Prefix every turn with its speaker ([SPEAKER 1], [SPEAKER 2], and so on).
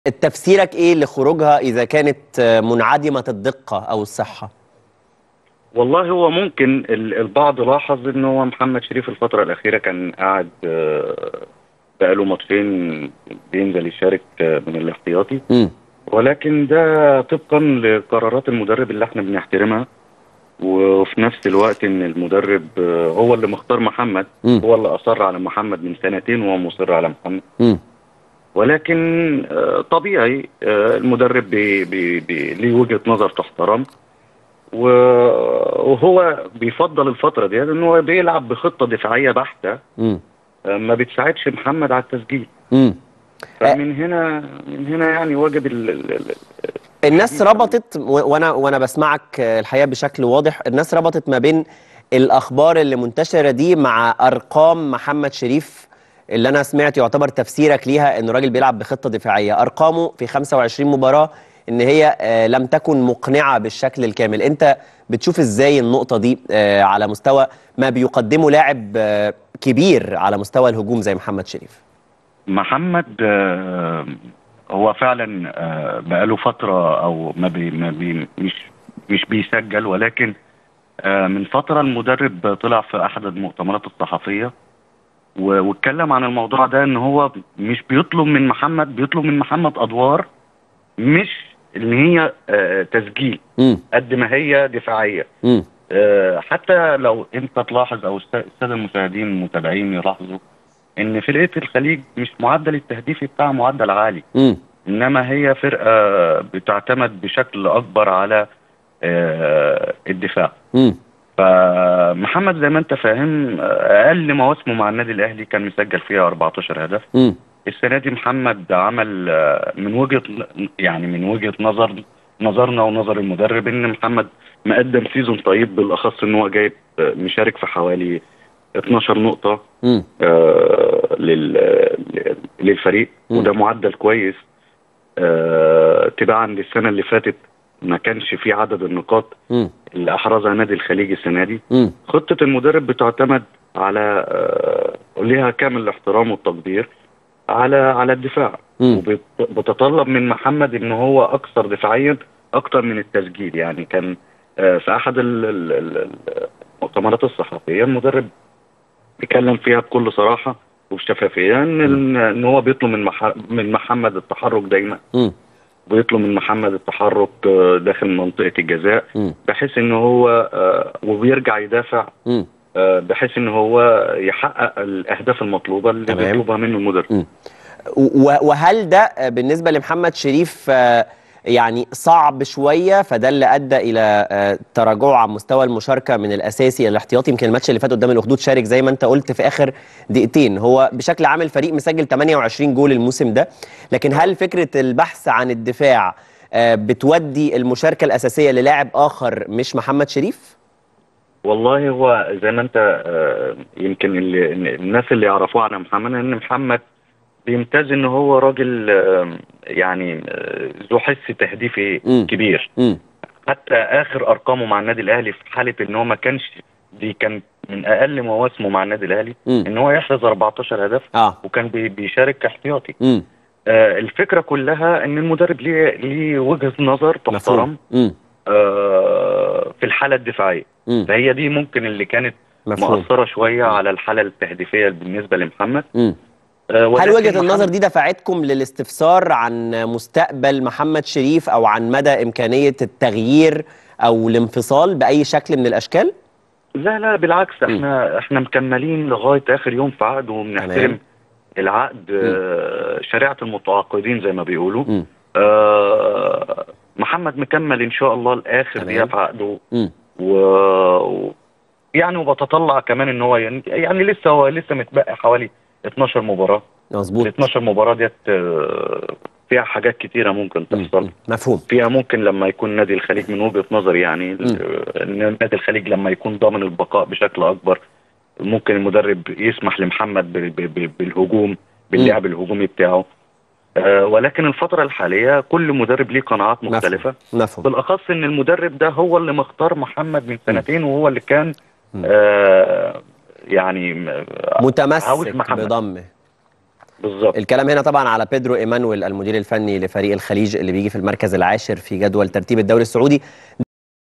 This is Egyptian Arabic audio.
[SPEAKER 1] تفسيرك ايه لخروجها اذا كانت منعدمه الدقه او الصحه
[SPEAKER 2] والله هو ممكن ال- البعض لاحظ ان هو محمد شريف الفترة الأخيرة كان قاعد آه، بقاله ماتشين بينزل يشارك آه، من الاحتياطي
[SPEAKER 1] امم
[SPEAKER 2] ولكن ده طبقا لقرارات المدرب اللي احنا بنحترمها وفي نفس الوقت ان المدرب آه، هو اللي مختار محمد
[SPEAKER 1] مم.
[SPEAKER 2] هو اللي اصر على محمد من سنتين وهو مصر على محمد
[SPEAKER 1] امم
[SPEAKER 2] ولكن آه، طبيعي آه، المدرب بي بي بي ليه وجهة نظر تحترم و- وهو بيفضل الفترة دي ان هو بيلعب بخطة دفاعية بحتة
[SPEAKER 1] امم
[SPEAKER 2] آه، ما بتساعدش محمد على التسجيل
[SPEAKER 1] امم
[SPEAKER 2] فمن هنا من هنا يعني واجب ال- ال- ال-
[SPEAKER 1] الناس ربطت و- وانا وانا بسمعك الحقيقه بشكل واضح الناس ربطت ما بين الاخبار اللي منتشره دي مع ارقام محمد شريف اللي انا سمعت يعتبر تفسيرك ليها انه راجل بيلعب بخطه دفاعيه ارقامه في 25 مباراه ان هي آه، لم تكن مقنعه بالشكل الكامل انت بتشوف ازاي النقطه دي آه، على مستوى ما بيقدمه لاعب آه، كبير على مستوى الهجوم زي محمد شريف
[SPEAKER 2] محمد آه، هو فعلا آه، بقاله فترة أو ما بي ما بي مش مش بيسجل ولكن آه، من فترة المدرب طلع في أحد المؤتمرات الصحفية و- واتكلم عن الموضوع ده إن هو مش بيطلب من محمد بيطلب من محمد أدوار مش إن هي آه، تسجيل
[SPEAKER 1] امم
[SPEAKER 2] قد ما هي دفاعية
[SPEAKER 1] امم
[SPEAKER 2] آه، حتى لو انت تلاحظ او الس- الساده المشاهدين المتابعين يلاحظوا ان فرقه الخليج مش معدل التهديفي بتاعها معدل عالي
[SPEAKER 1] امم
[SPEAKER 2] انما هي فرقه بتعتمد بشكل اكبر على آه، الدفاع
[SPEAKER 1] امم
[SPEAKER 2] فمحمد زي ما انت فاهم آه، اقل مواسمه مع النادي الاهلي كان مسجل فيها 14 هدف
[SPEAKER 1] امم
[SPEAKER 2] السنه دي محمد عمل آه، من وجهه يعني من وجهه نظر نظرنا ونظر المدرب ان محمد مقدم سيزون طيب بالاخص ان هو جايب آه، مشارك في حوالي 12 نقطه
[SPEAKER 1] امم
[SPEAKER 2] آه، لل- للفريق
[SPEAKER 1] مم.
[SPEAKER 2] وده معدل كويس آه، تباعا للسنه اللي فاتت ما كانش في عدد النقاط
[SPEAKER 1] امم
[SPEAKER 2] اللي احرزها نادي الخليج السنه دي
[SPEAKER 1] امم
[SPEAKER 2] خطه المدرب بتعتمد على آه، ليها كامل الاحترام والتقدير على على الدفاع
[SPEAKER 1] مم.
[SPEAKER 2] وبتتطلب من محمد ان هو اكثر دفاعيا اكثر من التسجيل يعني كان آه، في احد ال- ال- ال- المؤتمرات الصحفيه المدرب اتكلم فيها بكل صراحه وبشفافيه ان ان إن هو بيطلب من مح- من محمد التحرك دايما
[SPEAKER 1] امم
[SPEAKER 2] بيطلب من محمد التحرك آه، داخل منطقه الجزاء
[SPEAKER 1] امم
[SPEAKER 2] بحيث ان هو آه، وبيرجع يدافع
[SPEAKER 1] امم
[SPEAKER 2] آه، بحيث ان هو يحقق الاهداف المطلوبه اللي
[SPEAKER 1] تمام.
[SPEAKER 2] بيطلبها منه المدرب
[SPEAKER 1] و- وهل ده بالنسبة لمحمد شريف آه، يعني صعب شوية فده اللي أدى إلى آه، تراجعه عن مستوى المشاركة من الأساسي إلى الاحتياطي يمكن الماتش اللي فات قدام الأخدود شارك زي ما أنت قلت في آخر دقيقتين هو بشكل عام الفريق مسجل 28 جول الموسم ده لكن هل فكرة البحث عن الدفاع آه، بتودي المشاركة الأساسية للاعب آخر مش محمد شريف؟
[SPEAKER 2] والله هو زي ما انت آه، يمكن اللي الناس اللي يعرفوه عن محمد ان محمد بيمتاز ان هو راجل آه، يعني آه، ذو حس تهديفي
[SPEAKER 1] مم.
[SPEAKER 2] كبير
[SPEAKER 1] امم
[SPEAKER 2] حتى اخر ارقامه مع النادي الاهلي في حاله ان هو ما كانش دي كان من اقل مواسمه مع النادي الاهلي
[SPEAKER 1] مم.
[SPEAKER 2] ان هو يحرز 14 هدف
[SPEAKER 1] اه
[SPEAKER 2] وكان بي- بيشارك كاحتياطي
[SPEAKER 1] امم
[SPEAKER 2] آه، الفكره كلها ان المدرب ليه ليه وجهه نظر تحترم
[SPEAKER 1] مفهوم امم
[SPEAKER 2] آه، في الحاله الدفاعيه
[SPEAKER 1] امم
[SPEAKER 2] فهي دي ممكن اللي كانت
[SPEAKER 1] مفهوم
[SPEAKER 2] مؤثره شويه على الحاله التهديفيه بالنسبه لمحمد
[SPEAKER 1] امم
[SPEAKER 2] آه،
[SPEAKER 1] هل
[SPEAKER 2] ولكن
[SPEAKER 1] وجهة النظر
[SPEAKER 2] محمد-
[SPEAKER 1] دي دفعتكم للاستفسار عن مستقبل محمد شريف او عن مدى امكانية التغيير او الانفصال باي شكل من الاشكال؟
[SPEAKER 2] لا لا بالعكس احنا احنا مكملين لغايه اخر يوم في عقد
[SPEAKER 1] تمام.
[SPEAKER 2] وبنحترم العقد آه، شريعه المتعاقدين زي ما بيقولوا
[SPEAKER 1] امم
[SPEAKER 2] آه، محمد مكمل ان شاء الله لاخر
[SPEAKER 1] تمام.
[SPEAKER 2] دقيقه في عقده
[SPEAKER 1] امم
[SPEAKER 2] و و- يعني وبتطلع كمان ان هو يعني, يعني لسه هو لسه متبقى حوالي 12 مباراه ال
[SPEAKER 1] مظبوط
[SPEAKER 2] 12 مباراه ديت آه، فيها حاجات كتيره ممكن
[SPEAKER 1] مم.
[SPEAKER 2] تحصل
[SPEAKER 1] مم. مفهوم
[SPEAKER 2] فيها ممكن لما يكون نادي الخليج من وجهة نظري يعني آه، ان نادي الخليج لما يكون ضامن البقاء بشكل اكبر ممكن المدرب يسمح لمحمد بال- بال- بال- بالهجوم باللعب الهجومي بتاعه آه، ولكن الفترة الحالية كل مدرب ليه قناعات مختلفة
[SPEAKER 1] مفهوم
[SPEAKER 2] بالأخص إن المدرب ده هو اللي مختار محمد من سنتين وهو اللي كان
[SPEAKER 1] مم.
[SPEAKER 2] آه يعني آه، عاوز
[SPEAKER 1] متمسك
[SPEAKER 2] محمد.
[SPEAKER 1] بضمه
[SPEAKER 2] بالظبط
[SPEAKER 1] الكلام هنا طبعا على بيدرو ايمانويل المدير الفني لفريق الخليج اللي بيجي في المركز العاشر في جدول ترتيب الدوري السعودي